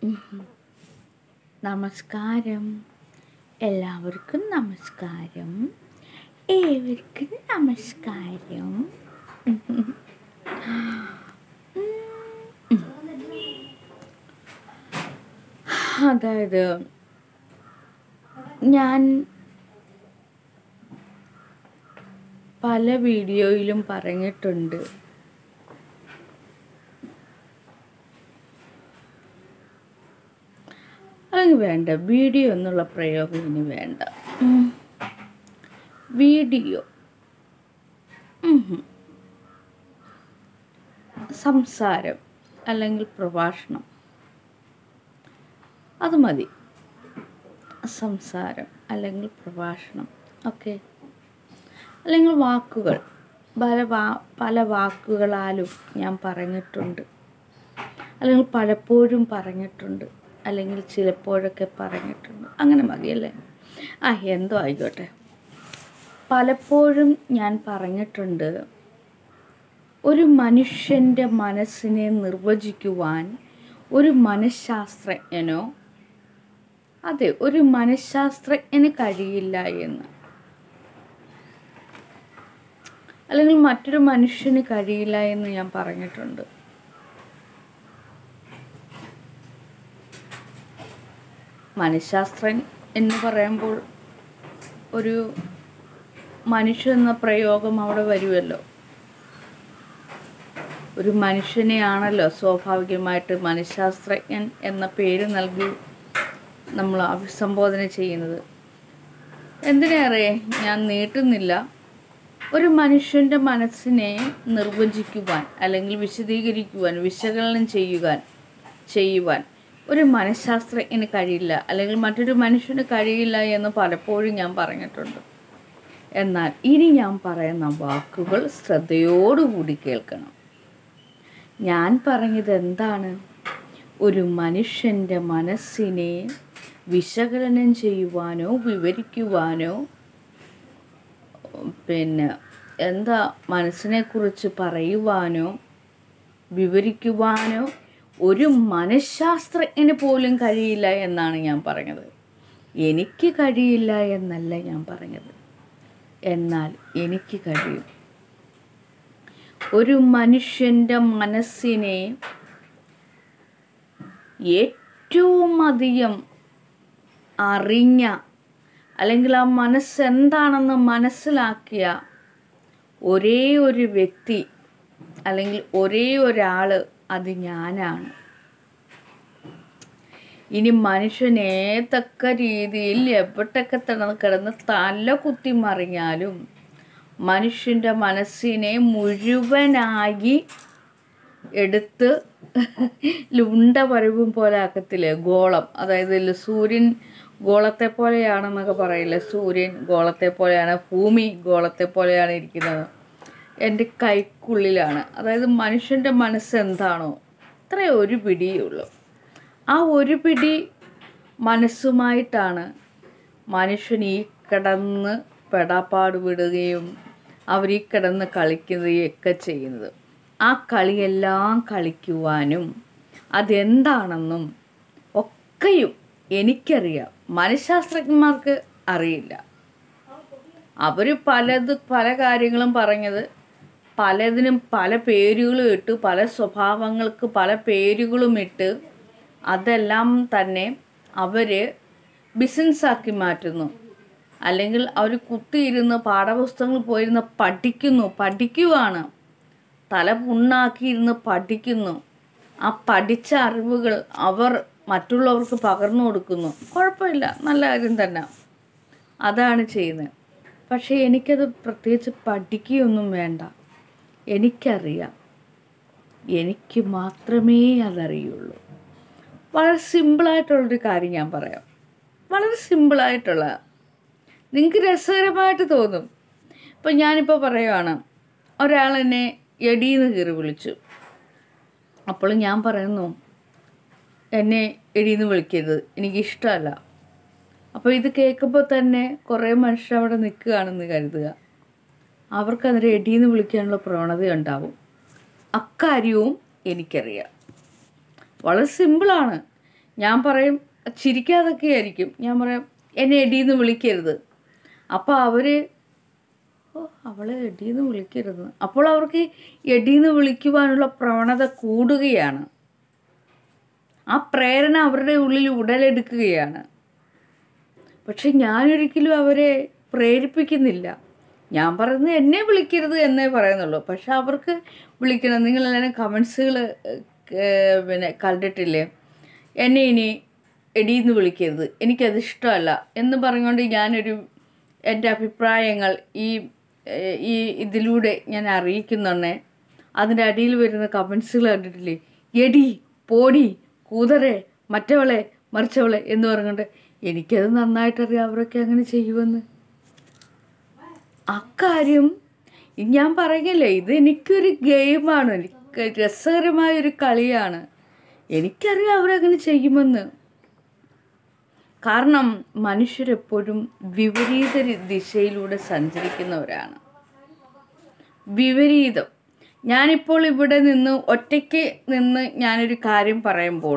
നമസ്കാരം എല്ലാവർക്കും നമസ്കാരം ഏവർക്കും നമസ്കാരം അതായത് ഞാൻ പല വീഡിയോയിലും പറഞ്ഞിട്ടുണ്ട് അല്ലെങ്കിൽ വേണ്ട വീഡിയോ എന്നുള്ള പ്രയോഗം ഇനി വേണ്ട ഉം. വീഡിയോ ഉം ഹും. സംസാരം അല്ലെങ്കിൽ പ്രഭാഷണം അത് മതി സംസാരം അല്ലെങ്കിൽ പ്രഭാഷണം ഓക്കെ അല്ലെങ്കിൽ വാക്കുകൾ പല വാ പല വാക്കുകളാലും ഞാൻ പറഞ്ഞിട്ടുണ്ട് അല്ലെങ്കിൽ പലപ്പോഴും പറഞ്ഞിട്ടുണ്ട് അല്ലെങ്കിൽ ചിലപ്പോഴൊക്കെ പറഞ്ഞിട്ടുണ്ട് അങ്ങനെ മതിയല്ലേ ആ എന്തോ ആയിക്കോട്ടെ പലപ്പോഴും ഞാൻ പറഞ്ഞിട്ടുണ്ട് ഒരു മനുഷ്യൻ്റെ മനസ്സിനെ നിർവചിക്കുവാൻ ഒരു മനഃശാസ്ത്രജ്ഞനോ അതെ ഒരു മനഃശാസ്ത്രജ്ഞന് കഴിയില്ല എന്ന് അല്ലെങ്കിൽ മറ്റൊരു മനുഷ്യന് കഴിയില്ല എന്ന് ഞാൻ പറഞ്ഞിട്ടുണ്ട് മനഃശാസ്ത്രൻ എന്ന് പറയുമ്പോൾ ഒരു മനുഷ്യൻ എന്ന പ്രയോഗം അവിടെ വരുമല്ലോ ഒരു മനുഷ്യനെയാണല്ലോ സ്വാഭാവികമായിട്ട് മനഃശാസ്ത്രജ്ഞൻ എന്ന പേര് നൽകി നമ്മൾ അഭിസംബോധന ചെയ്യുന്നത് എന്തിനേറെ ഞാൻ നീട്ടുന്നില്ല ഒരു മനുഷ്യൻ്റെ മനസ്സിനെ നിർവചിക്കുവാൻ അല്ലെങ്കിൽ വിശദീകരിക്കുവാൻ വിശകലനം ചെയ്യുവാൻ ചെയ്യുവാൻ ഒരു മനഃശാസ്ത്രജ്ഞന് കഴിയില്ല അല്ലെങ്കിൽ മറ്റൊരു മനുഷ്യന് കഴിയില്ല എന്ന് പലപ്പോഴും ഞാൻ പറഞ്ഞിട്ടുണ്ട് എന്നാൽ ഇനി ഞാൻ പറയുന്ന വാക്കുകൾ ശ്രദ്ധയോടുകൂടി കേൾക്കണം ഞാൻ പറഞ്ഞത് എന്താണ് ഒരു മനുഷ്യൻ്റെ മനസ്സിനെ വിശകലനം ചെയ്യുവാനോ വിവരിക്കുവാനോ പിന്നെ എന്താ മനസ്സിനെക്കുറിച്ച് പറയുവാനോ വിവരിക്കുവാനോ ഒരു മനഃശാസ്ത്രജ്ഞന് പോലും കഴിയില്ല എന്നാണ് ഞാൻ പറഞ്ഞത് എനിക്ക് കഴിയില്ല എന്നല്ല ഞാൻ പറഞ്ഞത് എന്നാൽ എനിക്ക് കഴിയും ഒരു മനുഷ്യൻ്റെ മനസ്സിനെ ഏറ്റവും അധികം അറിഞ്ഞ അല്ലെങ്കിൽ ആ മനസ്സെന്താണെന്ന് മനസ്സിലാക്കിയ ഒരേ ഒരു വ്യക്തി അല്ലെങ്കിൽ ഒരേ ഒരാൾ അത് ഞാനാണ് ഇനി മനുഷ്യൻ ഏതൊക്കെ രീതിയിൽ എവിടൊക്കെ തന്നെ കിടന്ന് തല കുത്തി മറിഞ്ഞാലും മനുഷ്യൻ്റെ മനസ്സിനെ മുഴുവനായി എടുത്ത് ലുണ്ട പരവും പോലെ ആക്കത്തില്ലേ ഗോളം അതായത് ഇല്ല സൂര്യൻ ഗോളത്തെ പോലെയാണെന്നൊക്കെ പറയില്ലേ സൂര്യൻ ഗോളത്തെ പോലെയാണ് ഭൂമി ഗോളത്തെ പോലെയാണ് ഇരിക്കുന്നത് എൻ്റെ കൈക്കുള്ളിലാണ് അതായത് മനുഷ്യൻ്റെ മനസ്സ് എന്താണോ അത്ര ഒരു പിടിയേ ഉള്ളൂ ആ ഒരു പിടി മനസ്സുമായിട്ടാണ് മനുഷ്യൻ ഈ കിടന്ന് പെടാപ്പാട് വിടുകയും അവർ ഈ കിടന്ന് കളിക്കുകയൊക്കെ ചെയ്യുന്നത് ആ കളിയെല്ലാം കളിക്കുവാനും അതെന്താണെന്നും ഒക്കെയും എനിക്കറിയാം മനഃശാസ്ത്രജ്ഞന്മാർക്ക് അറിയില്ല അവർ പലത് പല കാര്യങ്ങളും പറഞ്ഞത് പലതിനും പല പേരുകളും ഇട്ട് പല സ്വഭാവങ്ങൾക്ക് പല പേരുകളും ഇട്ട് അതെല്ലാം തന്നെ അവർ ബിസിനസ്സാക്കി മാറ്റുന്നു അല്ലെങ്കിൽ അവർ കുത്തിയിരുന്ന് പാഠപുസ്തകങ്ങൾ പോയിരുന്ന് പഠിക്കുന്നു പഠിക്കുവാണ് തല പുണ്ണാക്കിയിരുന്ന് പഠിക്കുന്നു ആ പഠിച്ച അറിവുകൾ അവർ മറ്റുള്ളവർക്ക് പകർന്നു കൊടുക്കുന്നു കുഴപ്പമില്ല നല്ല കാര്യം തന്നെ അതാണ് ചെയ്യുന്നത് പക്ഷേ എനിക്കത് പ്രത്യേകിച്ച് പഠിക്കുകയൊന്നും വേണ്ട എനിക്കറിയാം എനിക്ക് മാത്രമേ അതറിയുള്ളൂ വളരെ സിമ്പിളായിട്ടുള്ളൊരു കാര്യം ഞാൻ പറയാം വളരെ സിമ്പിളായിട്ടുള്ള നിങ്ങൾക്ക് രസകരമായിട്ട് തോന്നും ഇപ്പം ഞാനിപ്പോൾ പറയുവാണ് ഒരാൾ എന്നെ എടീന്ന് കയറി വിളിച്ചു അപ്പോൾ ഞാൻ പറയുന്നു എന്നെ എടീന്ന് വിളിക്കരുത് എനിക്കിഷ്ടമല്ല അപ്പോൾ ഇത് കേൾക്കുമ്പോൾ തന്നെ കുറേ മനുഷ്യർ അവിടെ നിൽക്കുകയാണെന്ന് കരുതുക അവർക്ക് അന്നേരം എടീന്ന് വിളിക്കാനുള്ള പ്രവണത ഉണ്ടാവും അക്കാര്യവും എനിക്കറിയാം വളരെ സിമ്പിളാണ് ഞാൻ പറയും ചിരിക്കാതൊക്കെ ആയിരിക്കും ഞാൻ പറയും എന്നെ എടീന്ന് വിളിക്കരുത് അപ്പോൾ അവർ ഓ അവളെ എടീന്ന് വിളിക്കരുത് അപ്പോൾ അവർക്ക് എടീന്ന് വിളിക്കുവാനുള്ള പ്രവണത കൂടുകയാണ് ആ പ്രേരണ അവരുടെ ഉള്ളിൽ ഉടലെടുക്കുകയാണ് പക്ഷെ ഞാനൊരിക്കലും അവരെ പ്രേരിപ്പിക്കുന്നില്ല ഞാൻ പറയുന്നത് എന്നെ വിളിക്കരുത് എന്നേ പറയുന്നുള്ളൂ പക്ഷെ അവർക്ക് വിളിക്കണം നിങ്ങളെല്ലാവരും കമൻസുകൾ പിന്നെ കണ്ടിട്ടില്ലേ എന്നെ ഇനി എടീന്ന് വിളിക്കരുത് എനിക്കത് ഇഷ്ടമല്ല എന്ന് പറഞ്ഞുകൊണ്ട് ഞാനൊരു എൻ്റെ അഭിപ്രായങ്ങൾ ഈ ഏഹ്, ഈ ഇതിലൂടെ ഞാൻ അറിയിക്കുന്നുണ്ടേ അതിൻ്റെ അടിയിൽ വരുന്ന കമൻസുകൾ കണ്ടിട്ടില്ലേ എടി പോടി കൂതറെ മറ്റവളെ മറിച്ചവളെ എന്ന് പറഞ്ഞുകൊണ്ട് എനിക്കത് നന്നായിട്ടറിയാം അവരൊക്കെ അങ്ങനെ ചെയ്യുമെന്ന് അക്കാര്യം ഞാൻ പറയില്ലേ ഇത് എനിക്കൊരു ഗെയിമാണ് എനിക്ക് രസകരമായ ഒരു കളിയാണ് എനിക്കറിയാം അവരങ്ങനെ ചെയ്യുമെന്ന് കാരണം മനുഷ്യരെപ്പോഴും വിപരീത രി- ദിശയിലൂടെ സഞ്ചരിക്കുന്നവരാണ് വിപരീതം ഞാനിപ്പോൾ ഇവിടെ നിന്ന് ഒറ്റയ്ക്ക് നിന്ന് ഞാനൊരു കാര്യം പറയുമ്പോൾ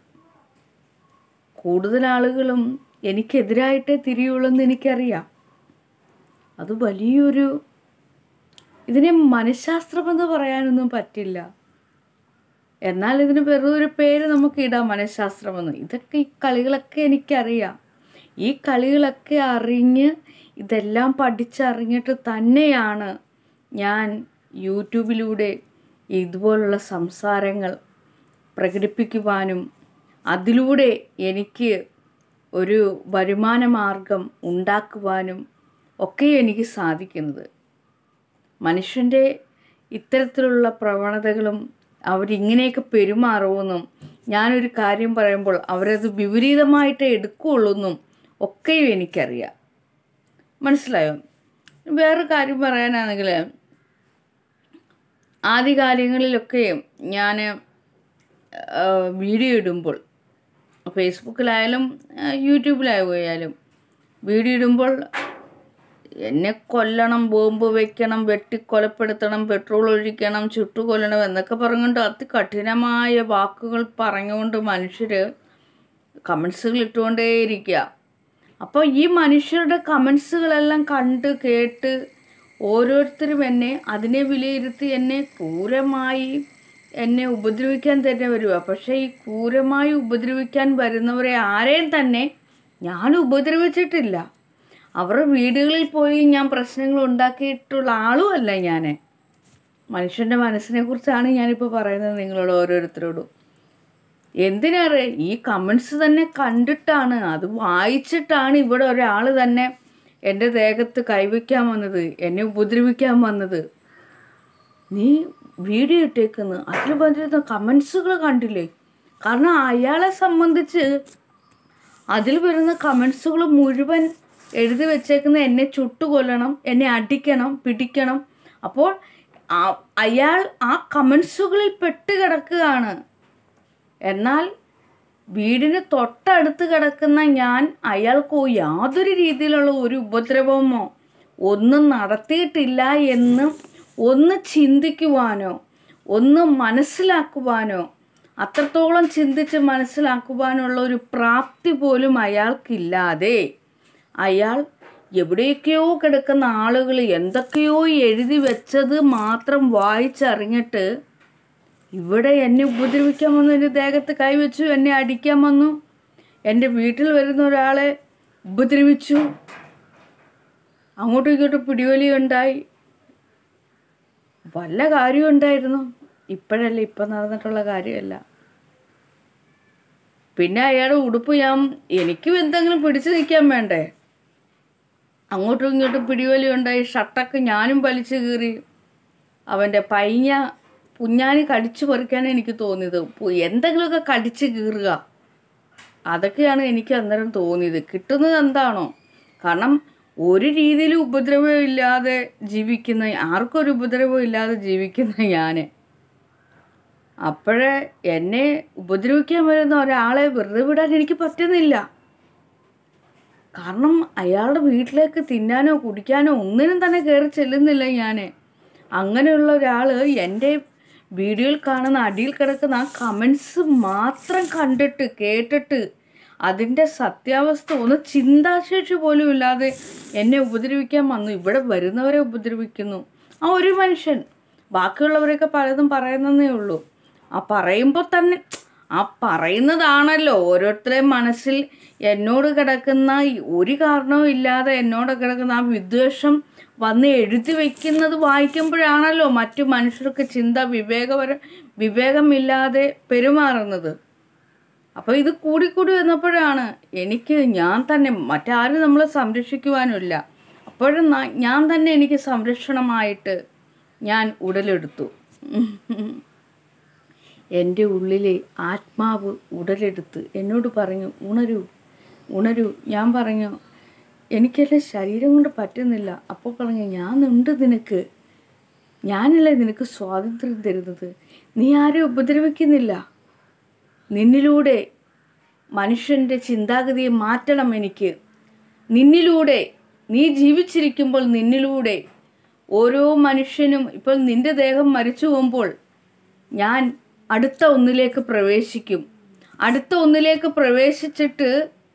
കൂടുതൽ ആളുകളും എനിക്കെതിരായിട്ടേ തിരിയുള്ളൂ എന്ന് എനിക്കറിയാം അത് വലിയൊരു ഇതിനെ മനഃശാസ്ത്രമെന്ന് പറയാനൊന്നും പറ്റില്ല എന്നാൽ ഇതിന് വെറുതെ ഒരു പേര് നമുക്ക് ഇടാം മനഃശാസ്ത്രമെന്ന് ഇതൊക്കെ ഈ കളികളൊക്കെ എനിക്കറിയാം ഈ കളികളൊക്കെ അറിഞ്ഞ് ഇതെല്ലാം പഠിച്ചറിഞ്ഞിട്ട് തന്നെയാണ് ഞാൻ യൂട്യൂബിലൂടെ ഇതുപോലുള്ള സംസാരങ്ങൾ പ്രകടിപ്പിക്കുവാനും അതിലൂടെ എനിക്ക് ഒരു വരുമാന മാർഗം ഉണ്ടാക്കുവാനും ഒക്കെ എനിക്ക് സാധിക്കുന്നത് മനുഷ്യൻ്റെ ഇത്തരത്തിലുള്ള പ്രവണതകളും അവരിങ്ങനെയൊക്കെ പെരുമാറുമെന്നും ഞാനൊരു കാര്യം പറയുമ്പോൾ അവരത് വിപരീതമായിട്ട് എടുക്കുകയുള്ളൂ എന്നും ഒക്കെയും എനിക്കറിയാം മനസ്സിലായോ വേറെ കാര്യം പറയാനാണെങ്കിൽ ആദ്യകാലങ്ങളിലൊക്കെ ഞാൻ വീഡിയോ ഇടുമ്പോൾ ഫേസ്ബുക്കിലായാലും ആ, യൂട്യൂബിലായാലും വീഡിയോ ഇടുമ്പോൾ എന്നെ കൊല്ലണം ബോംബ് വെക്കണം വെട്ടിക്കൊലപ്പെടുത്തണം പെട്രോൾ ഒഴിക്കണം ചുട്ടുകൊല്ലണം എന്നൊക്കെ പറഞ്ഞുകൊണ്ട് അതികഠിനമായ വാക്കുകൾ പറഞ്ഞുകൊണ്ട് മനുഷ്യർ കമൻസുകൾ ഇട്ടുകൊണ്ടേയിരിക്കുക അപ്പോൾ ഈ മനുഷ്യരുടെ കമൻസുകളെല്ലാം കണ്ട് കേട്ട് ഓരോരുത്തരും എന്നെ അതിനെ വിലയിരുത്തി എന്നെ ക്രൂരമായി എന്നെ ഉപദ്രവിക്കാൻ തന്നെ വരിക പക്ഷേ ഈ ക്രൂരമായി ഉപദ്രവിക്കാൻ വരുന്നവരെ ആരെയും തന്നെ ഞാൻ ഉപദ്രവിച്ചിട്ടില്ല അവരുടെ വീടുകളിൽ പോയി ഞാൻ പ്രശ്നങ്ങൾ ഉണ്ടാക്കിയിട്ടുള്ള ആളുമല്ല ഞാൻ മനുഷ്യൻ്റെ മനസ്സിനെ കുറിച്ചാണ് ഞാനിപ്പോൾ പറയുന്നത് നിങ്ങളോട് ഓരോരുത്തരോടും എന്തിനേറെ ഈ കമൻസ് തന്നെ കണ്ടിട്ടാണ് അത് വായിച്ചിട്ടാണ് ഇവിടെ ഒരാൾ തന്നെ എൻ്റെ ദേഹത്ത് കൈവയ്ക്കാൻ വന്നത് എന്നെ ഉപദ്രവിക്കാൻ വന്നത് നീ വീഡിയോ ഇട്ടേക്കുന്നു അതിൽ വന്നിരുന്ന കമൻസുകൾ കണ്ടില്ലേ കാരണം അയാളെ സംബന്ധിച്ച് അതിൽ വരുന്ന കമൻസുകൾ മുഴുവൻ എഴുതി വെച്ചേക്കുന്ന എന്നെ ചുട്ടുകൊല്ലണം എന്നെ അടിക്കണം പിടിക്കണം അപ്പോൾ ആ- അയാൾ ആ കമൻസുകളിൽ പെട്ട് കിടക്കുകയാണ് എന്നാൽ വീടിന് തൊട്ടടുത്ത് കിടക്കുന്ന ഞാൻ അയാൾക്ക് യാതൊരു രീതിയിലുള്ള ഒരു ഉപദ്രവമോ ഒന്നും നടത്തിയിട്ടില്ല എന്ന് ഒന്ന് ചിന്തിക്കുവാനോ ഒന്ന് മനസ്സിലാക്കുവാനോ അത്രത്തോളം ചിന്തിച്ച് മനസ്സിലാക്കുവാനുള്ള ഒരു പ്രാപ്തി പോലും അയാൾക്കില്ലാതെ അയാൾ എവിടെയൊക്കെയോ കിടക്കുന്ന ആളുകൾ എന്തൊക്കെയോ എഴുതി വെച്ചത് മാത്രം വായിച്ചറിഞ്ഞിട്ട് ഇവിടെ എന്നെ ഉപദ്രവിക്കാൻ വന്നു എൻ്റെ ദേഹത്ത് കൈവച്ചു എന്നെ അടിക്കാൻ വന്നു എൻ്റെ വീട്ടിൽ വരുന്ന ഒരാളെ ഉപദ്രവിച്ചു അങ്ങോട്ടും ഇങ്ങോട്ടും പിടിവലി ഉണ്ടായി വല്ല കാര്യം ഉണ്ടായിരുന്നു ഇപ്പോഴല്ല ഇപ്പം നടന്നിട്ടുള്ള കാര്യമല്ല പിന്നെ അയാളുടെ ഉടുപ്പ് ഞാൻ എനിക്കും എന്തെങ്കിലും പിടിച്ചു നിൽക്കാൻ വേണ്ടേ അങ്ങോട്ടും ഇങ്ങോട്ടും പിടിവലി ഉണ്ടായി ഷർട്ടൊക്കെ ഞാനും വലിച്ചു കീറി അവൻ്റെ പൈഞ്ഞ പുഞ്ഞാനി കടിച്ചു പറിക്കാൻ എനിക്ക് തോന്നിയത് പു- എന്തെങ്കിലുമൊക്കെ കടിച്ച് കീറുക അതൊക്കെയാണ് എനിക്ക് അന്നേരം തോന്നിയത് കിട്ടുന്നത് എന്താണോ കാരണം ഒരു രീതിയിലും ഉപദ്രവം ഇല്ലാതെ ജീവിക്കുന്ന ആർക്കും ഒരു ഉപദ്രവം ഇല്ലാതെ ജീവിക്കുന്ന ഞാൻ അപ്പോഴേ എന്നെ ഉപദ്രവിക്കാൻ വരുന്ന ഒരാളെ വെറുതെ വിടാൻ എനിക്ക് പറ്റുന്നില്ല കാരണം അയാളുടെ വീട്ടിലേക്ക് തിന്നാനോ കുടിക്കാനോ ഒന്നിനും തന്നെ കയറി ചെല്ലുന്നില്ല ഞാൻ അങ്ങനെയുള്ള ഒരാൾ എൻ്റെ വീഡിയോയിൽ കാണുന്ന അടിയിൽ കിടക്കുന്ന ആ കമൻസ് മാത്രം കണ്ടിട്ട് കേട്ടിട്ട് അതിൻ്റെ സത്യാവസ്ഥ ഒന്ന് ചിന്താശേഷി പോലും ഇല്ലാതെ എന്നെ ഉപദ്രവിക്കാൻ വന്നു ഇവിടെ വരുന്നവരെ ഉപദ്രവിക്കുന്നു ആ ഒരു മനുഷ്യൻ ബാക്കിയുള്ളവരൊക്കെ പലതും പറയുന്നതേ ഉള്ളൂ ആ പറയുമ്പോൾ തന്നെ ആ പറയുന്നതാണല്ലോ ഓരോരുത്തരുടെയും മനസ്സിൽ എന്നോട് കിടക്കുന്ന ഈ ഒരു കാരണവും ഇല്ലാതെ എന്നോട് കിടക്കുന്ന ആ വിദ്വേഷം വന്ന് എഴുതി വയ്ക്കുന്നത് വായിക്കുമ്പോഴാണല്ലോ മറ്റു മനുഷ്യർക്ക് ചിന്ത വിവേകപര വിവേകമില്ലാതെ പെരുമാറുന്നത് അപ്പോൾ ഇത് കൂടിക്കൂടി വന്നപ്പോഴാണ് എനിക്ക് ഞാൻ തന്നെ മറ്റാരും നമ്മളെ സംരക്ഷിക്കുവാനുമില്ല അപ്പോഴും ന- ഞാൻ തന്നെ എനിക്ക് സംരക്ഷണമായിട്ട് ഞാൻ ഉടലെടുത്തു എൻ്റെ ഉള്ളിലെ ആത്മാവ് ഉടലെടുത്ത് എന്നോട് പറഞ്ഞു ഉണരൂ ഉണരൂ ഞാൻ പറഞ്ഞു എനിക്കെൻ്റെ ശരീരം കൊണ്ട് പറ്റുന്നില്ല അപ്പോൾ പറഞ്ഞു ഞാനുണ്ട് നിനക്ക് ഞാനല്ലേ നിനക്ക് സ്വാതന്ത്ര്യം തരുന്നത് നീ ആരും ഉപദ്രവിക്കുന്നില്ല നിന്നിലൂടെ മനുഷ്യൻ്റെ ചിന്താഗതിയെ മാറ്റണം എനിക്ക് നിന്നിലൂടെ നീ ജീവിച്ചിരിക്കുമ്പോൾ നിന്നിലൂടെ ഓരോ മനുഷ്യനും ഇപ്പോൾ നിന്റെ ദേഹം മരിച്ചു പോകുമ്പോൾ ഞാൻ അടുത്ത ഒന്നിലേക്ക് പ്രവേശിക്കും അടുത്ത ഒന്നിലേക്ക് പ്രവേശിച്ചിട്ട്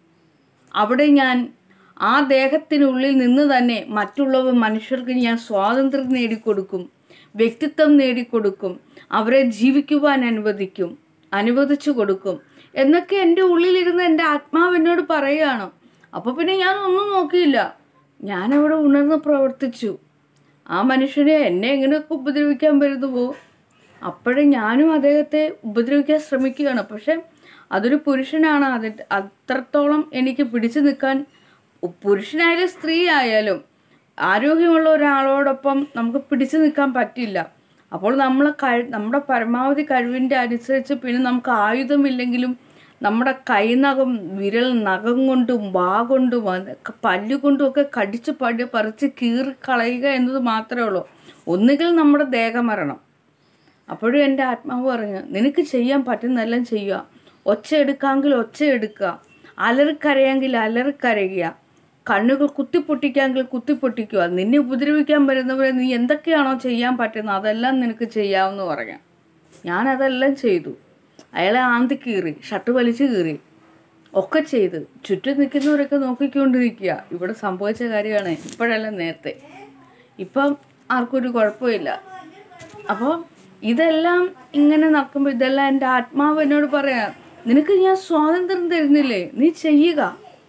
അവിടെ ഞാൻ ആ ദേഹത്തിനുള്ളിൽ നിന്ന് തന്നെ മറ്റുള്ളവ മനുഷ്യർക്ക് ഞാൻ സ്വാതന്ത്ര്യം നേടിക്കൊടുക്കും വ്യക്തിത്വം നേടിക്കൊടുക്കും അവരെ ജീവിക്കുവാൻ അനുവദിക്കും അനുവദിച്ചു കൊടുക്കും എന്നൊക്കെ എൻ്റെ ഉള്ളിലിരുന്ന് എൻ്റെ ആത്മാവ് എന്നോട് പറയുകയാണ് അപ്പോൾ പിന്നെ ഞാൻ ഒന്നും നോക്കിയില്ല ഞാനവിടെ ഉണർന്ന് പ്രവർത്തിച്ചു ആ മനുഷ്യനെ എന്നെ എങ്ങനെയൊക്കെ ഉപദ്രവിക്കാൻ വരുന്നുവോ അപ്പോഴേ ഞാനും അദ്ദേഹത്തെ ഉപദ്രവിക്കാൻ ശ്രമിക്കുകയാണ് പക്ഷെ അതൊരു പുരുഷനാണ് അത് അത്രത്തോളം എനിക്ക് പിടിച്ചു നിൽക്കാൻ പുരുഷനായാലും സ്ത്രീ ആയാലും ആരോഗ്യമുള്ള ഒരാളോടൊപ്പം നമുക്ക് പിടിച്ചു നിൽക്കാൻ പറ്റില്ല അപ്പോൾ നമ്മൾ കഴി നമ്മുടെ പരമാവധി കഴിവിൻ്റെ അനുസരിച്ച് പിന്നെ നമുക്ക് ആയുധമില്ലെങ്കിലും നമ്മുടെ കൈനകം വിരൽ നഖം കൊണ്ടും വാ കൊണ്ടും അത് പല്ലുകൊണ്ടും ഒക്കെ കടിച്ച് പടി പറിച്ച് കീറി കളയുക എന്നത് മാത്രമേ ഉള്ളൂ ഒന്നുകിൽ നമ്മുടെ ദേഹമരണം അപ്പോഴും എൻ്റെ ആത്മാവ് പറഞ്ഞു നിനക്ക് ചെയ്യാൻ പറ്റുന്നതെല്ലാം ചെയ്യുക ഒച്ച എടുക്കാമെങ്കിൽ ഒച്ച എടുക്കുക അലറിക്കരയെങ്കിൽ അലറിക്കരയുക കണ്ണുകൾ കുത്തിപ്പൊട്ടിക്കാമെങ്കിൽ കുത്തിപ്പൊട്ടിക്കുക നിന്നെ ഉപദ്രവിക്കാൻ വരുന്നവരെ നീ എന്തൊക്കെയാണോ ചെയ്യാൻ പറ്റുന്നത് അതെല്ലാം നിനക്ക് ചെയ്യാമെന്ന് പറയാം ഞാനതെല്ലാം ചെയ്തു അയാളെ ആന്തി കീറി ഷർട്ട് വലിച്ചു കീറി ഒക്കെ ചെയ്ത് ചുറ്റും നിൽക്കുന്നവരൊക്കെ നോക്കിക്കൊണ്ടിരിക്കുക ഇവിടെ സംഭവിച്ച കാര്യമാണ് ഇപ്പോഴല്ല നേരത്തെ ഇപ്പം ആർക്കും ഒരു കുഴപ്പമില്ല അപ്പോൾ ഇതെല്ലാം ഇങ്ങനെ നടക്കുമ്പോൾ ഇതെല്ലാം എൻ്റെ ആത്മാവ് എന്നോട് പറയാം നിനക്ക് ഞാൻ സ്വാതന്ത്ര്യം തരുന്നില്ലേ നീ ചെയ്യുക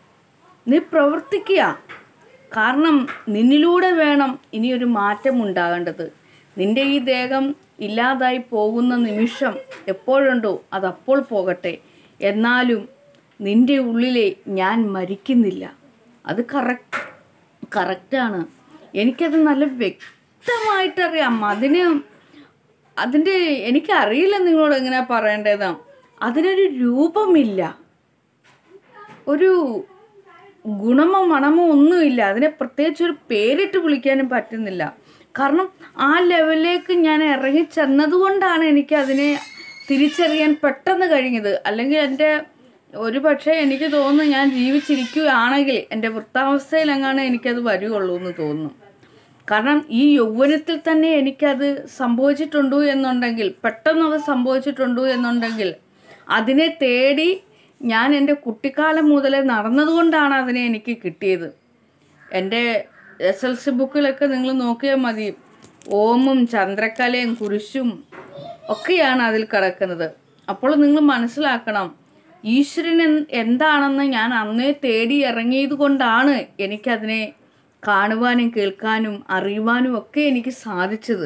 നീ പ്രവർത്തിക്കുക കാരണം നിന്നിലൂടെ വേണം ഇനിയൊരു മാറ്റം ഉണ്ടാകേണ്ടത് നിന്റെ ഈ ദേഹം ഇല്ലാതായി പോകുന്ന നിമിഷം എപ്പോഴുണ്ടോ അതപ്പോൾ പോകട്ടെ എന്നാലും നിന്റെ ഉള്ളിലെ ഞാൻ മരിക്കുന്നില്ല അത് കറക്റ്റ് കറക്റ്റാണ് എനിക്കത് നല്ല വ്യക്തമായിട്ടറിയാം അതിന് അതിൻ്റെ എനിക്കറിയില്ല നിങ്ങളോട് എങ്ങനെ പറയേണ്ടത് അതിനൊരു രൂപമില്ല ഒരു ഗുണമോ മണമോ ഒന്നുമില്ല അതിനെ പ്രത്യേകിച്ച് ഒരു പേരിട്ട് വിളിക്കാനും പറ്റുന്നില്ല കാരണം ആ ലെവലിലേക്ക് ഞാൻ ഇറങ്ങി ചെന്നതുകൊണ്ടാണ് എനിക്ക് അതിനെ തിരിച്ചറിയാൻ പെട്ടെന്ന് കഴിഞ്ഞത് അല്ലെങ്കിൽ എൻ്റെ ഒരു പക്ഷേ എനിക്ക് തോന്നുന്നു ഞാൻ ജീവിച്ചിരിക്കുകയാണെങ്കിൽ എൻ്റെ വൃത്താവസ്ഥയിലെങ്ങാണ് എനിക്കത് വരികയുള്ളൂ എന്ന് തോന്നുന്നു കാരണം ഈ യൗവനത്തിൽ തന്നെ എനിക്കത് സംഭവിച്ചിട്ടുണ്ടോ എന്നുണ്ടെങ്കിൽ പെട്ടെന്ന് അത് സംഭവിച്ചിട്ടുണ്ടോ എന്നുണ്ടെങ്കിൽ അതിനെ തേടി ഞാൻ എൻ്റെ കുട്ടിക്കാലം മുതലേ നടന്നതുകൊണ്ടാണ് അതിനെ എനിക്ക് കിട്ടിയത് എൻ്റെ എസ് എൽ സി ബുക്കിലൊക്കെ നിങ്ങൾ നോക്കിയാൽ മതി ഓമും ചന്ദ്രക്കലയും കുരിശും ഒക്കെയാണ് അതിൽ കിടക്കുന്നത് അപ്പോൾ നിങ്ങൾ മനസ്സിലാക്കണം ഈശ്വരൻ എന്ത് എന്താണെന്ന് ഞാൻ അന്നേ തേടി ഇറങ്ങിയത് കൊണ്ടാണ് എനിക്കതിനെ കാണുവാനും കേൾക്കാനും അറിയുവാനും ഒക്കെ എനിക്ക് സാധിച്ചത്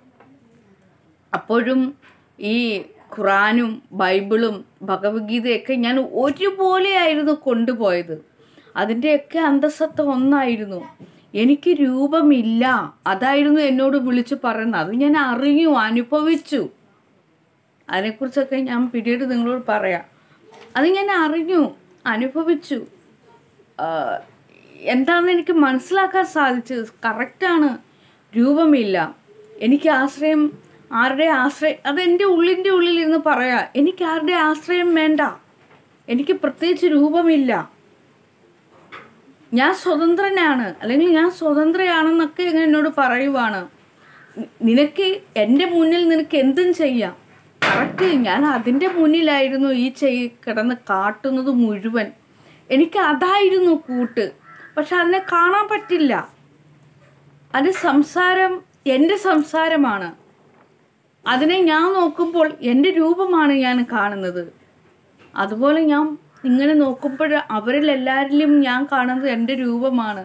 അപ്പോഴും ഈ ഖുറാനും ബൈബിളും ഭഗവത്ഗീതയൊക്കെ ഞാൻ ഒരുപോലെയായിരുന്നു കൊണ്ടുപോയത് അതിൻ്റെയൊക്കെ അന്തസ്സത്ത ഒന്നായിരുന്നു എനിക്ക് രൂപമില്ല അതായിരുന്നു എന്നോട് വിളിച്ചു പറയുന്നത് അത് ഞാൻ അറിഞ്ഞു അനുഭവിച്ചു അതിനെക്കുറിച്ചൊക്കെ ഞാൻ പിന്നീട് നിങ്ങളോട് പറയാം അത് ഞാൻ അറിഞ്ഞു അനുഭവിച്ചു ആഹ് എന്താണെന്ന് എനിക്ക് മനസ്സിലാക്കാൻ സാധിച്ചത് കറക്റ്റാണ് രൂപമില്ല എനിക്ക് ആശ്രയം ആരുടെ ആശ്രയം അത് എൻ്റെ ഉള്ളിൻ്റെ ഉള്ളിൽ ഇരുന്ന് പറയാം എനിക്ക് ആരുടെ ആശ്രയം വേണ്ട എനിക്ക് പ്രത്യേകിച്ച് രൂപമില്ല ഞാൻ സ്വതന്ത്രനാണ് അല്ലെങ്കിൽ ഞാൻ സ്വതന്ത്രയാണെന്നൊക്കെ ഇങ്ങനെ എന്നോട് പറയുവാണ് നി- നിനക്ക് എൻ്റെ മുന്നിൽ നിനക്ക് എന്തും ചെയ്യാം കറക്റ്റ് ഞാൻ അതിൻ്റെ മുന്നിലായിരുന്നു ഈ ചെയ് കിടന്ന് കാട്ടുന്നത് മുഴുവൻ എനിക്ക് അതായിരുന്നു കൂട്ട് പക്ഷെ അതിനെ കാണാൻ പറ്റില്ല അത് സംസാരം എൻ്റെ സംസാരമാണ് അതിനെ ഞാൻ നോക്കുമ്പോൾ എൻ്റെ രൂപമാണ് ഞാൻ കാണുന്നത് അതുപോലെ ഞാൻ ഇങ്ങനെ നോക്കുമ്പോൾ അവരിൽ എല്ലാവരിലും ഞാൻ കാണുന്നത് എൻ്റെ രൂപമാണ്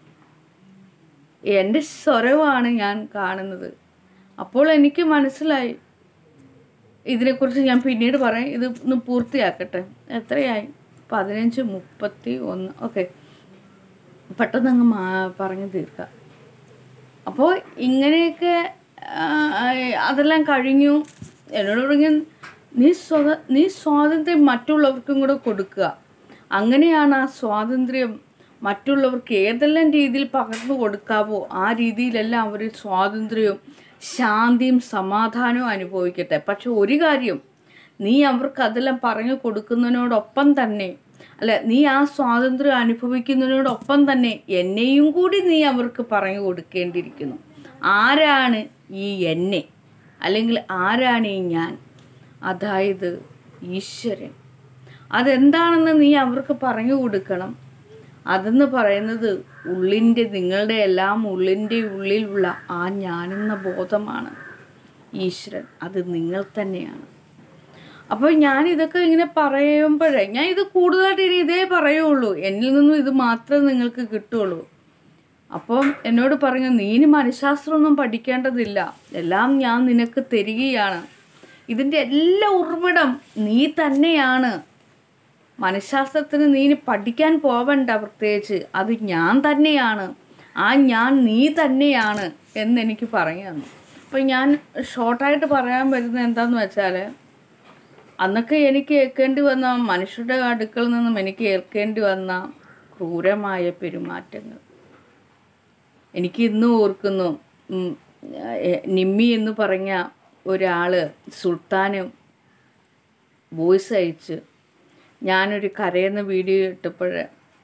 എൻ്റെ സ്വരമാണ് ഞാൻ കാണുന്നത് അപ്പോൾ എനിക്ക് മനസ്സിലായി ഇതിനെക്കുറിച്ച് ഞാൻ പിന്നീട് പറയാം ഇത് ഒന്ന് പൂർത്തിയാക്കട്ടെ എത്രയായി പതിനഞ്ച് മുപ്പത്തി ഒന്ന് ഓക്കെ പെട്ടെന്ന് അങ്ങ് മാ പറഞ്ഞു തീർക്കാം അപ്പോൾ ഇങ്ങനെയൊക്കെ ആ, അതെല്ലാം കഴിഞ്ഞു എന്നോട് പറഞ്ഞു നീ സ്വത നീ സ്വാതന്ത്ര്യം മറ്റുള്ളവർക്കും കൂടെ കൊടുക്കുക അങ്ങനെയാണ് ആ സ്വാതന്ത്ര്യം മറ്റുള്ളവർക്ക് ഏതെല്ലാം രീതിയിൽ പകർന്നു കൊടുക്കാവോ ആ രീതിയിലെല്ലാം അവർ സ്വാതന്ത്ര്യവും ശാന്തിയും സമാധാനവും അനുഭവിക്കട്ടെ പക്ഷെ ഒരു കാര്യം നീ അവർക്ക് അതെല്ലാം പറഞ്ഞു കൊടുക്കുന്നതിനോടൊപ്പം തന്നെ അല്ല നീ ആ സ്വാതന്ത്ര്യം അനുഭവിക്കുന്നതിനോടൊപ്പം തന്നെ എന്നെയും കൂടി നീ അവർക്ക് പറഞ്ഞു കൊടുക്കേണ്ടിയിരിക്കുന്നു ആരാണ് ഈ എന്നെ അല്ലെങ്കിൽ ആരാണ് ഈ ഞാൻ അതായത് ഈശ്വരൻ അതെന്താണെന്ന് നീ അവർക്ക് പറഞ്ഞു കൊടുക്കണം അതെന്ന് പറയുന്നത് ഉള്ളിൻ്റെ നിങ്ങളുടെ എല്ലാം ഉള്ളിൻ്റെ ഉള്ളിലുള്ള ആ ഞാനെന്ന ബോധമാണ് ഈശ്വരൻ അത് നിങ്ങൾ തന്നെയാണ് അപ്പോൾ ഞാൻ ഇതൊക്കെ ഇങ്ങനെ പറയുമ്പോഴേ ഞാൻ ഇത് കൂടുതലായിട്ട് ഇനി ഇതേ പറയുള്ളൂ എന്നിൽ നിന്നും ഇത് മാത്രമേ നിങ്ങൾക്ക് കിട്ടുള്ളൂ അപ്പം എന്നോട് പറഞ്ഞു നീ ഇനി മനഃശാസ്ത്രമൊന്നും പഠിക്കേണ്ടതില്ല എല്ലാം ഞാൻ നിനക്ക് തരികയാണ് ഇതിൻ്റെ എല്ലാ ഉറവിടം നീ തന്നെയാണ് മനഃശാസ്ത്രത്തിന് നീ ഇനി പഠിക്കാൻ പോവണ്ട പ്രത്യേകിച്ച് അത് ഞാൻ തന്നെയാണ് ആ ഞാൻ നീ തന്നെയാണ് എന്നെനിക്ക് പറഞ്ഞു തന്നു അപ്പം ഞാൻ ഷോർട്ടായിട്ട് പറയാൻ വരുന്നത് എന്താന്ന് വെച്ചാൽ അന്നൊക്കെ എനിക്ക് കേൾക്കേണ്ടി വന്ന മനുഷ്യരുടെ അടുക്കളിൽ നിന്നും എനിക്ക് കേൾക്കേണ്ടി വന്ന ക്രൂരമായ പെരുമാറ്റങ്ങൾ എനിക്ക് ഇന്നും ഓർക്കുന്നു ഉം, എ- നിമ്മി എന്ന് പറഞ്ഞ ഒരാൾ സുൽത്താനും വോയിസ് അയച്ച് ഞാനൊരു കരയുന്ന വീഡിയോ ഇട്ടപ്പോൾ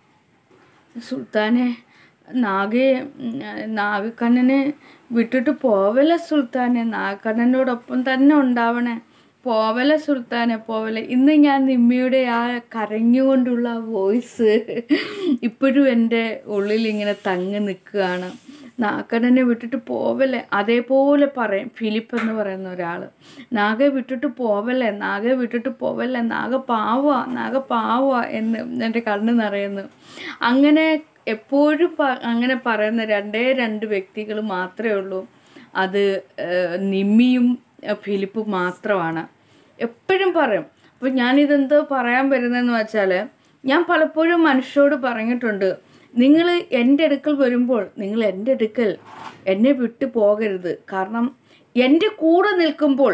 സുൽത്താനെ നാഗയെ ഉം, നാഗക്കണ്ണനെ വിട്ടിട്ട് പോവല സുൽത്താനെ നാഗക്കണ്ണനോടൊപ്പം തന്നെ ഉണ്ടാവണേ പോവല സുൽത്താനെ പോവല ഇന്ന് ഞാൻ നിമ്മിയുടെ ആ കരഞ്ഞുകൊണ്ടുള്ള വോയിസ് ഇപ്പോഴും എൻ്റെ ഉള്ളിൽ ഇങ്ങനെ തങ്ങി നിൽക്കുകയാണ് നാഗക്കണ്ണനെ വിട്ടിട്ട് പോവല്ലേ അതേപോലെ പറയും ഫിലിപ്പ് എന്ന് പറയുന്ന ഒരാൾ നാഗെ വിട്ടിട്ട് പോവല്ലേ നാഗെ വിട്ടിട്ട് പോവല്ലേ നാഗ പാവുക നാഗ പാവുക എന്ന് എൻ്റെ കണ്ണ് നിറയുന്നു അങ്ങനെ എപ്പോഴും പ- അങ്ങനെ പറയുന്ന രണ്ടേ രണ്ട് വ്യക്തികൾ മാത്രമേ ഉള്ളൂ അത് ഏഹ്, നിമ്മിയും ഏഹ്, ഫിലിപ്പും മാത്രമാണ് എപ്പോഴും പറയും അപ്പോൾ ഞാനിതെന്തോ പറയാൻ വരുന്നതെന്ന് വെച്ചാൽ ഞാൻ പലപ്പോഴും മനുഷ്യരോട് പറഞ്ഞിട്ടുണ്ട് നിങ്ങൾ എൻ്റെ അടുക്കൽ വരുമ്പോൾ നിങ്ങൾ എൻ്റെ അടുക്കൽ എന്നെ വിട്ടു പോകരുത് കാരണം എൻ്റെ കൂടെ നിൽക്കുമ്പോൾ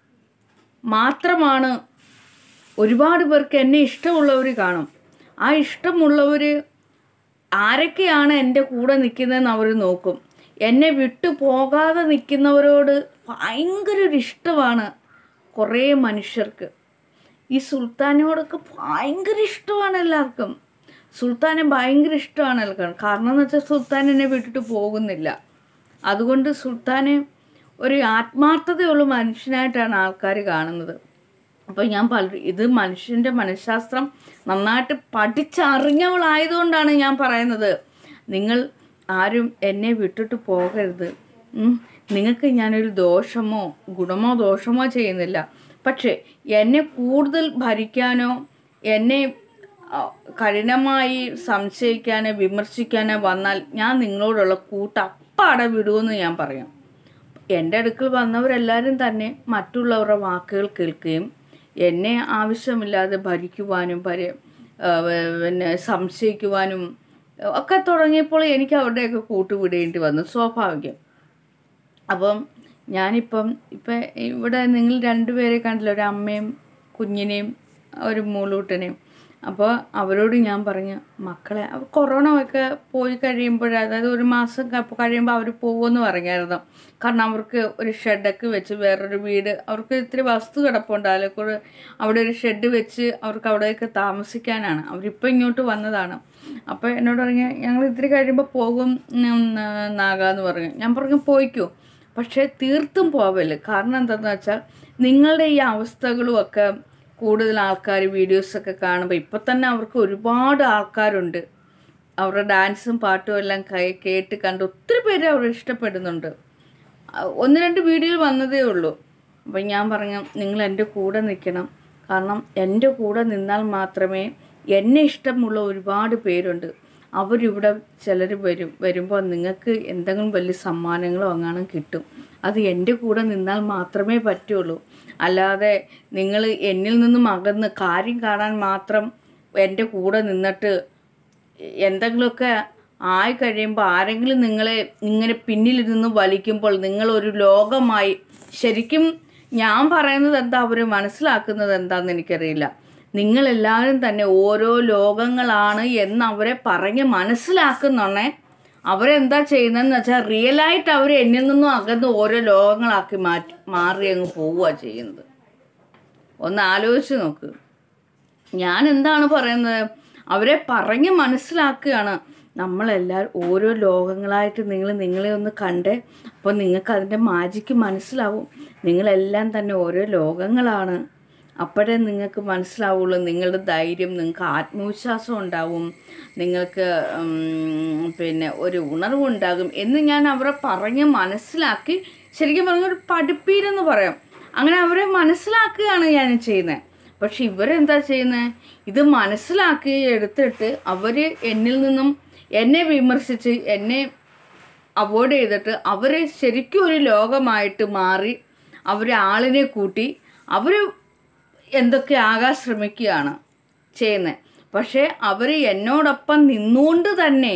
മാത്രമാണ് ഒരുപാട് പേർക്ക് എന്നെ ഇഷ്ടമുള്ളവർ കാണും ആ ഇഷ്ടമുള്ളവർ ആരൊക്കെയാണ് എൻ്റെ കൂടെ നിൽക്കുന്നതെന്ന് അവർ നോക്കും എന്നെ വിട്ടു പോകാതെ നിൽക്കുന്നവരോട് ഭയങ്കര ഒരു ഇഷ്ടമാണ് കുറേ മനുഷ്യർക്ക് ഈ സുൽത്താനോടൊക്കെ ഭയങ്കര ഇഷ്ടമാണ് എല്ലാവർക്കും സുൽത്താനെ ഭയങ്കര ഇഷ്ടമാണ് എല്ലാവർക്കും കാരണം എന്ന് വെച്ചാൽ സുൽത്താൻ എന്നെ വിട്ടിട്ട് പോകുന്നില്ല അതുകൊണ്ട് സുൽത്താനെ ഒരു ആത്മാർത്ഥതയുള്ള മനുഷ്യനായിട്ടാണ് ആൾക്കാർ കാണുന്നത് അപ്പോൾ ഞാൻ പല ഇത് മനുഷ്യൻ്റെ മനഃശാസ്ത്രം നന്നായിട്ട് പഠിച്ചറിഞ്ഞവളായതുകൊണ്ടാണ് ഞാൻ പറയുന്നത് നിങ്ങൾ ആരും എന്നെ വിട്ടിട്ട് പോകരുത് ഉം. നിങ്ങൾക്ക് ഞാനൊരു ദോഷമോ ഗുണമോ ദോഷമോ ചെയ്യുന്നില്ല പക്ഷേ എന്നെ കൂടുതൽ ഭരിക്കാനോ എന്നെ ആ, കഠിനമായി സംശയിക്കാനോ വിമർശിക്കാനോ വന്നാൽ ഞാൻ നിങ്ങളോടുള്ള കൂട്ട് അപ്പാടെ വിടുമെന്ന് ഞാൻ പറയാം എൻ്റെ അടുക്കൽ വന്നവരെല്ലാവരും തന്നെ മറ്റുള്ളവരുടെ വാക്കുകൾ കേൾക്കുകയും എന്നെ ആവശ്യമില്ലാതെ ഭരിക്കുവാനും പരി ആ, വ- പിന്നെ സംശയിക്കുവാനും ഒക്കെ തുടങ്ങിയപ്പോൾ എനിക്ക് അവരുടെയൊക്കെ കൂട്ടുവിടേണ്ടി വന്നു സ്വാഭാവികം അപ്പം ഞാനിപ്പം ഇപ്പം ഇവിടെ നിങ്ങൾ രണ്ടുപേരെ കണ്ടില്ല ഒരു അമ്മയും കുഞ്ഞിനെയും ഒരു മൂളൂട്ടനെയും അപ്പോൾ അവരോട് ഞാൻ പറഞ്ഞു മക്കളെ അവർ കൊറോണ ഒക്കെ പോയി കഴിയുമ്പോൾ അതായത് ഒരു മാസം ക- കഴിയുമ്പോൾ അവർ പോകുമെന്ന് പറഞ്ഞായിരുന്നു കാരണം അവർക്ക് ഒരു ഷെഡൊക്കെ വെച്ച് വേറൊരു വീട് അവർക്ക് ഇത്തിരി വസ്തു കിടപ്പുണ്ട് അതിലേക്കൂടെ അവിടെ ഒരു ഷെഡ് വെച്ച് അവർക്ക് അവിടെയൊക്കെ താമസിക്കാനാണ് അവരിപ്പോൾ ഇങ്ങോട്ട് വന്നതാണ് അപ്പോൾ എന്നോട് പറഞ്ഞു ഞങ്ങൾ ഇത്തിരി കഴിയുമ്പോൾ പോകും ഉം, നാഗ എന്ന് പറഞ്ഞു ഞാൻ പറഞ്ഞു പോയിക്കോ പക്ഷേ തീർത്തും പോവല് കാരണം എന്താണെന്ന് വെച്ചാൽ നിങ്ങളുടെ ഈ അവസ്ഥകളും ഒക്കെ കൂടുതൽ ആൾക്കാർ വീഡിയോസൊക്കെ കാണുമ്പോൾ ഇപ്പം തന്നെ അവർക്ക് ഒരുപാട് ആൾക്കാരുണ്ട് അവരുടെ ഡാൻസും പാട്ടും എല്ലാം കൈ കേട്ട് കണ്ട് ഒത്തിരി പേര് അവർ ഇഷ്ടപ്പെടുന്നുണ്ട് ആ, ഒന്ന് രണ്ട് വീഡിയോയിൽ വന്നതേ ഉള്ളൂ അപ്പം ഞാൻ പറഞ്ഞു നിങ്ങൾ എൻ്റെ കൂടെ നിൽക്കണം കാരണം എൻ്റെ കൂടെ നിന്നാൽ മാത്രമേ എന്നെ ഇഷ്ടമുള്ള ഒരുപാട് പേരുണ്ട് അവരിവിടെ ചിലർ വരും വരുമ്പോൾ നിങ്ങൾക്ക് എന്തെങ്കിലും വലിയ സമ്മാനങ്ങളോ അങ്ങനെ കിട്ടും അത് എൻ്റെ കൂടെ നിന്നാൽ മാത്രമേ പറ്റുള്ളൂ അല്ലാതെ നിങ്ങൾ എന്നിൽ നിന്നും അകന്ന് കാര്യം കാണാൻ മാത്രം എൻ്റെ കൂടെ നിന്നിട്ട് എന്തെങ്കിലുമൊക്കെ ആയി കഴിയുമ്പോൾ ആരെങ്കിലും നിങ്ങളെ ഇങ്ങനെ പിന്നിൽ നിന്ന് വലിക്കുമ്പോൾ നിങ്ങളൊരു ലോകമായി ശരിക്കും ഞാൻ പറയുന്നത് എന്താ അവർ മനസ്സിലാക്കുന്നത് എന്താണെന്ന് എനിക്കറിയില്ല നിങ്ങളെല്ലാവരും തന്നെ ഓരോ ലോകങ്ങളാണ് എന്ന് അവരെ പറഞ്ഞ് മനസ്സിലാക്കുന്നുണ്ടേ അവരെന്താ ചെയ്യുന്നതെന്ന് വെച്ചാൽ റിയലായിട്ട് അവർ എന്നിൽ നിന്നും അകന്ന് ഓരോ ലോകങ്ങളാക്കി മാറ്റി മാറി അങ്ങ് പോവുക ചെയ്യുന്നത് ഒന്ന് ആലോചിച്ച് നോക്ക് ഞാൻ എന്താണ് പറയുന്നത് അവരെ പറഞ്ഞ് മനസ്സിലാക്കുകയാണ് നമ്മളെല്ലാവരും ഓരോ ലോകങ്ങളായിട്ട് നിങ്ങൾ നിങ്ങളെ ഒന്ന് കണ്ടേ അപ്പോൾ നിങ്ങൾക്ക് അതിൻ്റെ മാജിക്ക് മനസ്സിലാവും നിങ്ങളെല്ലാം തന്നെ ഓരോ ലോകങ്ങളാണ് അപ്പോഴേ നിങ്ങൾക്ക് മനസ്സിലാവുള്ളൂ നിങ്ങളുടെ ധൈര്യം നിങ്ങൾക്ക് ആത്മവിശ്വാസം ഉണ്ടാവും നിങ്ങൾക്ക് ഉം, പിന്നെ ഒരു ഉണർവുണ്ടാകും എന്ന് ഞാൻ അവരെ പറഞ്ഞ് മനസ്സിലാക്കി ശരിക്കും പറഞ്ഞ ഒരു പഠിപ്പീരെന്ന് പറയാം അങ്ങനെ അവരെ മനസ്സിലാക്കുകയാണ് ഞാൻ ചെയ്യുന്നത് പക്ഷെ ഇവരെന്താ ചെയ്യുന്നത് ഇത് മനസ്സിലാക്കി എടുത്തിട്ട് അവർ എന്നിൽ നിന്നും എന്നെ വിമർശിച്ച് എന്നെ അവോയ്ഡ് ചെയ്തിട്ട് അവർ ശരിക്കും ഒരു ലോകമായിട്ട് മാറി അവർ ആളിനെ കൂട്ടി അവർ എന്തൊക്കെ ആകാൻ ശ്രമിക്കുകയാണ് ചെയ്യുന്നത് പക്ഷേ അവർ എന്നോടൊപ്പം നിന്നുകൊണ്ട് തന്നെ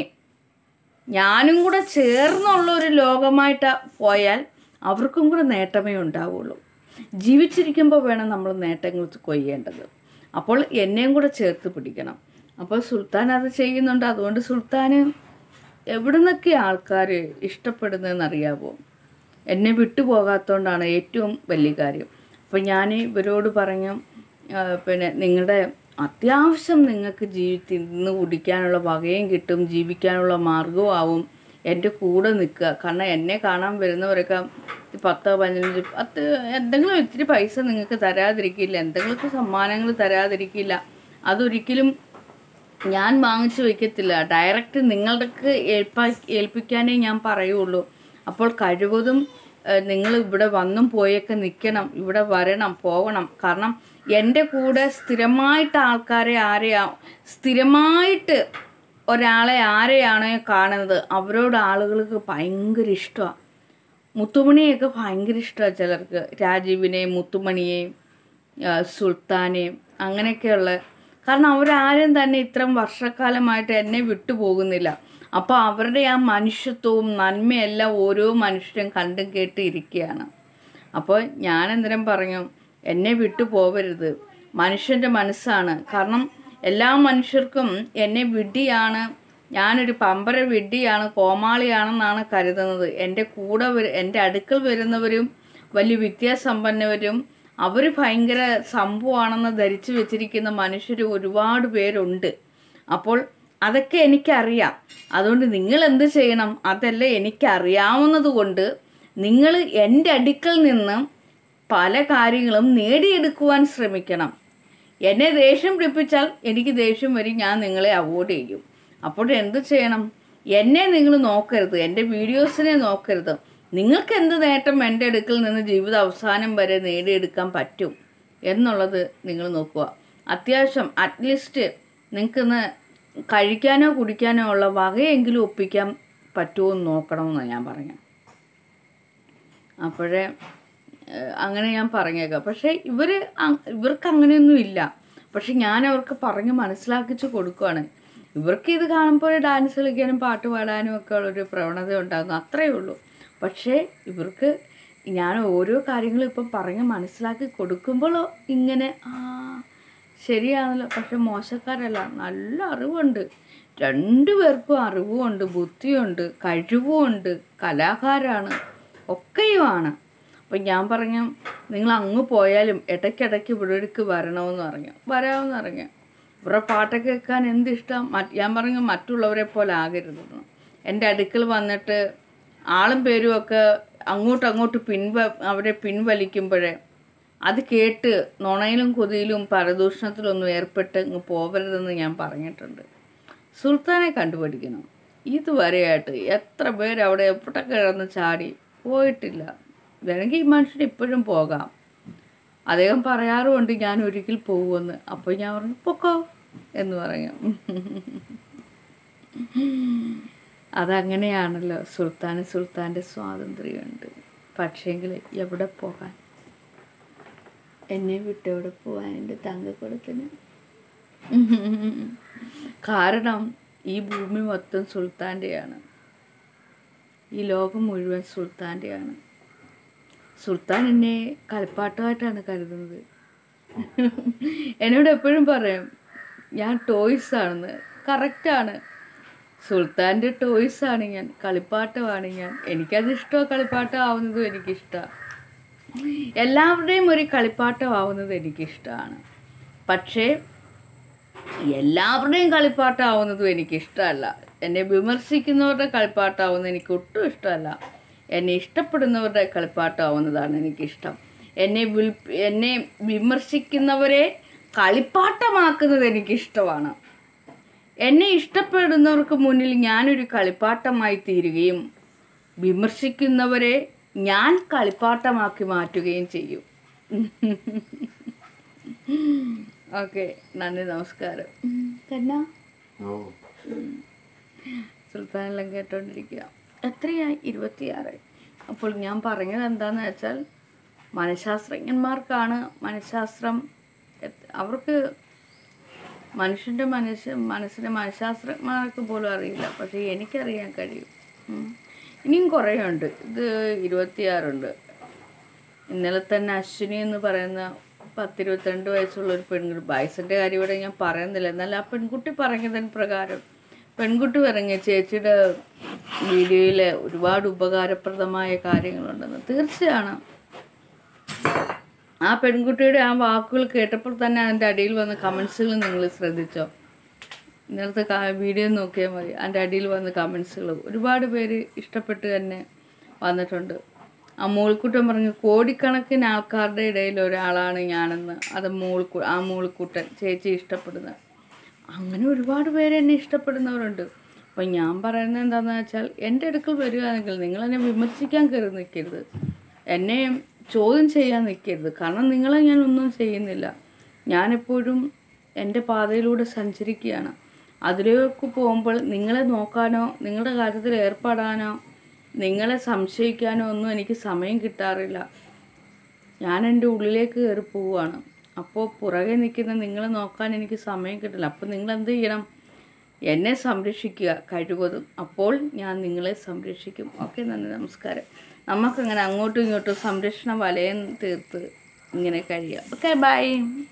ഞാനും കൂടെ ചേർന്നുള്ള ഒരു ലോകമായിട്ട് പോയാൽ അവർക്കും കൂടെ നേട്ടമേ ഉണ്ടാവുള്ളൂ ജീവിച്ചിരിക്കുമ്പോൾ വേണം നമ്മൾ നേട്ടങ്ങൾ കൊയ്യേണ്ടത് അപ്പോൾ എന്നെയും കൂടെ ചേർത്ത് പിടിക്കണം അപ്പോൾ സുൽത്താൻ അത് ചെയ്യുന്നുണ്ട് അതുകൊണ്ട് സുൽത്താന് എവിടെ നിന്നൊക്കെ ആൾക്കാർ ഇഷ്ടപ്പെടുന്നതെന്ന് അറിയാമോ എന്നെ വിട്ടുപോകാത്തതുകൊണ്ടാണ് ഏറ്റവും വലിയ കാര്യം അപ്പോൾ ഞാൻ ഇവരോട് പറഞ്ഞു ആ, പിന്നെ നിങ്ങളുടെ അത്യാവശ്യം നിങ്ങൾക്ക് ജീവി തിന്ന് കുടിക്കാനുള്ള വകയും കിട്ടും ജീവിക്കാനുള്ള മാർഗവും ആവും എൻ്റെ കൂടെ നിൽക്കുക കാരണം എന്നെ കാണാൻ വരുന്നവരൊക്കെ പത്ത് പതിനഞ്ച് പത്ത് എന്തെങ്കിലും ഇത്തിരി പൈസ നിങ്ങൾക്ക് തരാതിരിക്കില്ല എന്തെങ്കിലുമൊക്കെ സമ്മാനങ്ങൾ തരാതിരിക്കില്ല അതൊരിക്കലും ഞാൻ വാങ്ങിച്ചു വയ്ക്കത്തില്ല ഡയറക്റ്റ് നിങ്ങൾക്ക് ഏൽപ്പാ ഏൽപ്പിക്കാനേ ഞാൻ പറയുള്ളൂ അപ്പോൾ കഴിവതും നിങ്ങൾ ഇവിടെ വന്നും പോയൊക്കെ നിൽക്കണം ഇവിടെ വരണം പോകണം കാരണം എൻ്റെ കൂടെ സ്ഥിരമായിട്ട് ആൾക്കാരെ ആരെയാ സ്ഥിരമായിട്ട് ഒരാളെ ആരെയാണോ കാണുന്നത് അവരോട് ആളുകൾക്ക് ഭയങ്കര ഇഷ്ടമാണ് മുത്തുമണിയൊക്കെ ഭയങ്കര ഇഷ്ടമാണ് ചിലർക്ക് രാജീവിനെയും മുത്തുമണിയെയും ആ, സുൽത്താനെയും അങ്ങനെയൊക്കെയുള്ള കാരണം അവരാരും തന്നെ ഇത്രയും വർഷക്കാലമായിട്ട് എന്നെ വിട്ടുപോകുന്നില്ല അപ്പോൾ അവരുടെ ആ മനുഷ്യത്വവും നന്മയെല്ലാം ഓരോ മനുഷ്യരും കണ്ടും കേട്ട് ഇരിക്കുകയാണ് അപ്പോൾ ഞാൻ എന്തിനും പറഞ്ഞു എന്നെ വിട്ടു പോവരുത് മനുഷ്യൻ്റെ മനസ്സാണ് കാരണം എല്ലാ മനുഷ്യർക്കും എന്നെ വിഡ്ഢിയാണ് ഞാനൊരു പമ്പര വിഡ്ഢിയാണ് കോമാളിയാണെന്നാണ് കരുതുന്നത് എൻ്റെ കൂടെ വര എൻ്റെ അടുക്കൽ വരുന്നവരും വലിയ വിദ്യാസമ്പന്നവരും അവർ ഭയങ്കര സംഭവമാണെന്ന് ധരിച്ചു വെച്ചിരിക്കുന്ന മനുഷ്യർ ഒരുപാട് പേരുണ്ട് അപ്പോൾ അതൊക്കെ എനിക്കറിയാം അതുകൊണ്ട് നിങ്ങൾ എന്ത് ചെയ്യണം അതല്ല എനിക്കറിയാവുന്നത് കൊണ്ട് നിങ്ങൾ എൻ്റെ അടുക്കൽ നിന്ന് പല കാര്യങ്ങളും നേടിയെടുക്കുവാൻ ശ്രമിക്കണം എന്നെ ദേഷ്യം പിടിപ്പിച്ചാൽ എനിക്ക് ദേഷ്യം വരും ഞാൻ നിങ്ങളെ അവോയ്ഡ് ചെയ്യും അപ്പോൾ എന്ത് ചെയ്യണം എന്നെ നിങ്ങൾ നോക്കരുത് എൻ്റെ വീഡിയോസിനെ നോക്കരുത് നിങ്ങൾക്ക് എന്ത് നേട്ടം എൻ്റെ അടുക്കൽ നിന്ന് ജീവിത അവസാനം വരെ നേടിയെടുക്കാൻ പറ്റും എന്നുള്ളത് നിങ്ങൾ നോക്കുക അത്യാവശ്യം അറ്റ്ലീസ്റ്റ് നിങ്ങൾക്കിന്ന് കഴിക്കാനോ കുടിക്കാനോ ഉള്ള വകയെങ്കിലും ഒപ്പിക്കാൻ പറ്റുമോ എന്ന് നോക്കണമെന്നാണ് ഞാൻ പറഞ്ഞത് അപ്പോഴേ ഏഹ്, അങ്ങനെ ഞാൻ പറഞ്ഞേക്കാം പക്ഷേ ഇവർ ഇവർക്ക് അങ്ങനെയൊന്നും ഇല്ല പക്ഷെ ഞാൻ അവർക്ക് പറഞ്ഞ് മനസ്സിലാക്കിച്ച് കൊടുക്കുകയാണ് ഇവർക്ക് ഇത് കാണുമ്പോൾ ഡാൻസ് കളിക്കാനും പാട്ട് പാടാനും ഒക്കെ ഉള്ളൊരു പ്രവണത ഉണ്ടാകുന്നു അത്രയേ ഉള്ളൂ പക്ഷേ ഇവർക്ക് ഞാൻ ഓരോ കാര്യങ്ങളും ഇപ്പം പറഞ്ഞ് മനസ്സിലാക്കി കൊടുക്കുമ്പോൾ ഇങ്ങനെ ആ ശരിയാണല്ലോ പക്ഷെ മോശക്കാരല്ല നല്ല അറിവുണ്ട് രണ്ടു പേർക്കും അറിവുമുണ്ട് ബുദ്ധിയുണ്ട് കഴിവുമുണ്ട് കലാകാരാണ് ഒക്കെയുമാണ് അപ്പം ഞാൻ പറഞ്ഞു നിങ്ങൾ അങ്ങ് പോയാലും ഇടയ്ക്കിടയ്ക്ക് ഇവിടേക്ക് വരണമെന്ന് പറഞ്ഞു വരാമെന്ന് പറഞ്ഞു ഇവരുടെ പാട്ടൊക്കെ കേൾക്കാൻ എന്തിഷ്ടം മറ്റ് ഞാൻ പറഞ്ഞു മറ്റുള്ളവരെ പോലെ ആകരുതെന്ന് എൻ്റെ അടുക്കൽ വന്നിട്ട് ആളും പേരും ഒക്കെ അങ്ങോട്ടും അങ്ങോട്ട് പിൻവ അവരെ പിൻവലിക്കുമ്പോഴേ അത് കേട്ട് നുണയിലും കൊതിയിലും പരദൂഷണത്തിലൊന്നും ഏർപ്പെട്ട് ഇങ്ങ് പോവരുതെന്ന് ഞാൻ പറഞ്ഞിട്ടുണ്ട് സുൽത്താനെ കണ്ടുപിടിക്കണം ഇതുവരെയായിട്ട് എത്ര പേര് അവിടെ എവിടെ കിടന്ന് ചാടി പോയിട്ടില്ല വേണമെങ്കിൽ ഈ മനുഷ്യൻ ഇപ്പോഴും പോകാം അദ്ദേഹം പറയാറുമുണ്ട് ഞാൻ ഒരിക്കൽ പോകുമെന്ന് അപ്പോൾ ഞാൻ പറഞ്ഞു പൊക്കോ എന്ന് പറയാം അതങ്ങനെയാണല്ലോ സുൽത്താന് സുൽത്താൻ്റെ സ്വാതന്ത്ര്യമുണ്ട് പക്ഷേങ്കിൽ എവിടെ പോകാൻ എന്നെ വിട്ടെവിടെ പോകാൻ എൻ്റെ തങ്കക്കുടത്തിന് കാരണം ഈ ഭൂമി മൊത്തം സുൽത്താൻ്റെയാണ് ഈ ലോകം മുഴുവൻ സുൽത്താൻ്റെയാണ് സുൽത്താൻ എന്നെ കളിപ്പാട്ടമായിട്ടാണ് കരുതുന്നത് എന്നോട് എപ്പോഴും പറയും ഞാൻ ടോയ്സ് ആണെന്ന് കറക്റ്റാണ് സുൽത്താൻ്റെ ടോയ്സ് ആണ് ഞാൻ കളിപ്പാട്ടമാണ് ഞാൻ എനിക്കത് ഇഷ്ടമാണ് കളിപ്പാട്ടം ആവുന്നതും എനിക്കിഷ്ടമാണ് എല്ലാവരുടെയും ഒരു കളിപ്പാട്ടം ആവുന്നത് എനിക്കിഷ്ടമാണ് പക്ഷേ എല്ലാവരുടെയും കളിപ്പാട്ടാവുന്നതും എനിക്കിഷ്ടമല്ല എന്നെ വിമർശിക്കുന്നവരുടെ കളിപ്പാട്ടാവുന്നത് എനിക്ക് ഒട്ടും ഇഷ്ടമല്ല എന്നെ ഇഷ്ടപ്പെടുന്നവരുടെ കളിപ്പാട്ടാവുന്നതാണ് എനിക്കിഷ്ടം എന്നെ വിൽ എന്നെ വിമർശിക്കുന്നവരെ കളിപ്പാട്ടമാക്കുന്നത് എനിക്കിഷ്ടമാണ് എന്നെ ഇഷ്ടപ്പെടുന്നവർക്ക് മുന്നിൽ ഞാനൊരു കളിപ്പാട്ടമായി തീരുകയും വിമർശിക്കുന്നവരെ ഞാൻ കളിപ്പാട്ടമാക്കി മാറ്റുകയും ചെയ്യും ഓക്കെ നന്ദി നമസ്കാരം തന്നെ ഓ സുൽത്താനെല്ലാം കേട്ടോണ്ടിരിക്കുക എത്രയായി ഇരുപത്തിയാറ് അപ്പോൾ ഞാൻ പറഞ്ഞത് എന്താണെന്ന് വെച്ചാൽ മനഃശാസ്ത്രജ്ഞന്മാർക്കാണ് മനഃശാസ്ത്രം എത്- അവർക്ക് മനുഷ്യൻ്റെ മനസ്സ് മനസ്സിനെ മനഃശാസ്ത്രജ്ഞന്മാർക്ക് പോലും അറിയില്ല പക്ഷേ എനിക്കറിയാൻ കഴിയും ഉം. ഇനിയും കുറേ ഉണ്ട് ഇത് ഇരുപത്തിയാറുണ്ട് ഇന്നലെ തന്നെ അശ്വിനി എന്ന് പറയുന്ന പത്തിരുപത്തിരണ്ട് വയസ്സുള്ള ഒരു പെൺകുട്ടി വയസ്സിൻ്റെ കാര്യം ഇവിടെ ഞാൻ പറയുന്നില്ല എന്നാൽ ആ പെൺകുട്ടി പറഞ്ഞതിന് പ്രകാരം പെൺകുട്ടി പറഞ്ഞ ചേച്ചിയുടെ വീഡിയോയിൽ ഒരുപാട് ഉപകാരപ്രദമായ കാര്യങ്ങളുണ്ടെന്ന് തീർച്ചയാണ് ആ പെൺകുട്ടിയുടെ ആ വാക്കുകൾ കേട്ടപ്പോൾ തന്നെ അതിൻ്റെ അടിയിൽ വന്ന കമൻസുകൾ നിങ്ങൾ ശ്രദ്ധിച്ചോ ഇന്നലത്തെ കാ- വീഡിയോ നോക്കിയാൽ മതി അതിൻ്റെ അടിയിൽ വന്ന കമൻസുകൾ ഒരുപാട് പേര് ഇഷ്ടപ്പെട്ട് തന്നെ വന്നിട്ടുണ്ട് ആ മൂൾക്കുട്ടൻ പറഞ്ഞു കോടിക്കണക്കിന് ആൾക്കാരുടെ ഇടയിൽ ഒരാളാണ് ഞാനെന്ന് അത് മൂൾക്കു ആ മൂൾക്കുട്ടൻ ചേച്ചി ഇഷ്ടപ്പെടുന്നത് അങ്ങനെ ഒരുപാട് പേര് എന്നെ ഇഷ്ടപ്പെടുന്നവരുണ്ട് അപ്പം ഞാൻ പറയുന്നത് എന്താണെന്ന് വെച്ചാൽ എൻ്റെ അടുക്കൽ വരികയാണെങ്കിൽ നിങ്ങൾ എന്നെ വിമർശിക്കാൻ കയറി നിൽക്കരുത് എന്നെ ചോദ്യം ചെയ്യാൻ നിൽക്കരുത് കാരണം നിങ്ങളെ ഞാൻ ഒന്നും ചെയ്യുന്നില്ല ഞാനെപ്പോഴും എൻ്റെ പാതയിലൂടെ സഞ്ചരിക്കുകയാണ് അതിലേക്ക് പോകുമ്പോൾ നിങ്ങളെ നോക്കാനോ നിങ്ങളുടെ കാര്യത്തിൽ ഏർപ്പെടാനോ നിങ്ങളെ സംശയിക്കാനോ ഒന്നും എനിക്ക് സമയം കിട്ടാറില്ല ഞാൻ എൻ്റെ ഉള്ളിലേക്ക് കയറി പോവുകയാണ് അപ്പോൾ പുറകെ നിൽക്കുന്ന നിങ്ങളെ നോക്കാൻ എനിക്ക് സമയം കിട്ടില്ല അപ്പോൾ നിങ്ങൾ എന്ത് ചെയ്യണം എന്നെ സംരക്ഷിക്കുക കഴിവതും അപ്പോൾ ഞാൻ നിങ്ങളെ സംരക്ഷിക്കും ഓക്കെ നന്ദി നമസ്കാരം നമുക്കങ്ങനെ അങ്ങോട്ടും ഇങ്ങോട്ടും സംരക്ഷണ വലയം തീർത്ത് ഇങ്ങനെ കഴിയാം ഓക്കെ ബൈ